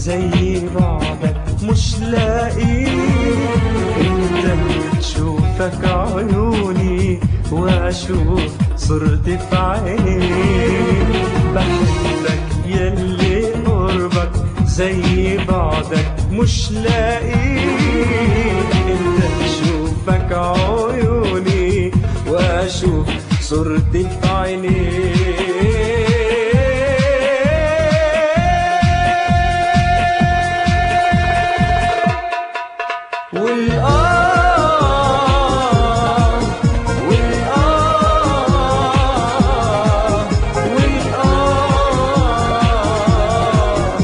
زي بعضك مش لاقي انت تشوفك عيوني واشوف صرت في عيني بحبك يلي قربك زي بعضك مش لاقي انت تشوفك عيوني واشوف صرت في عيني والآه والآه والآه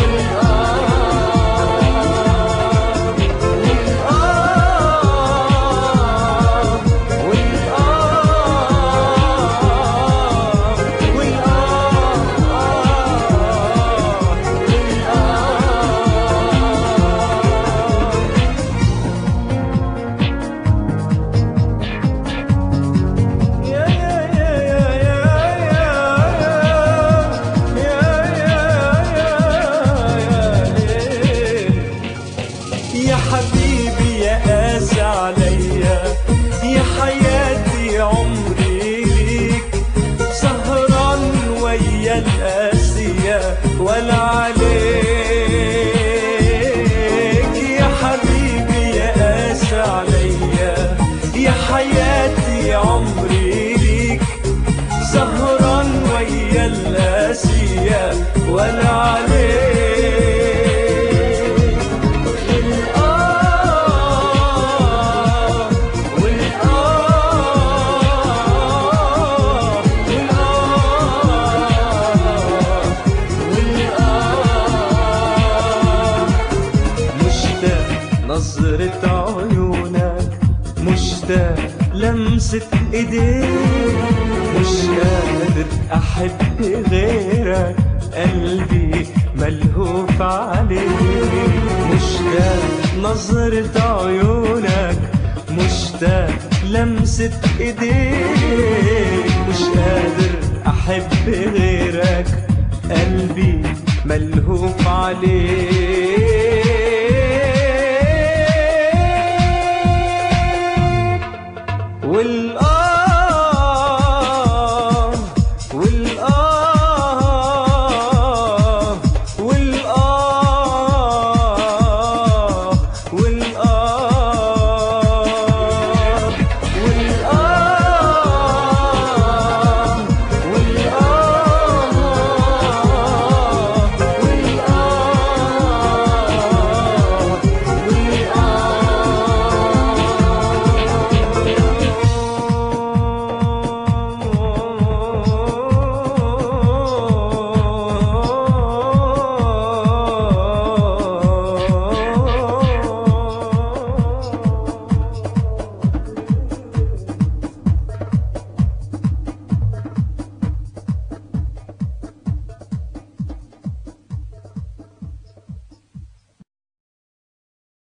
يا حبيبي يا قاسي عليا يا حياتي عمري ليك سهران ويا القاسية ولا عليك يا حبيبي يا قاسي عليا يا حياتي عمري ليك سهران ويا القاسية ولا عليك والآه والآه والآه والآه مشتاق نظرة عيونك مشتاق لمسة ايديك مش قادر احب غيرك قلبي ملهوف عليك مشتاق نظرة عيونك مشتاق لمسة ايديك مش قادر احب غيرك قلبي ملهوف عليك والآه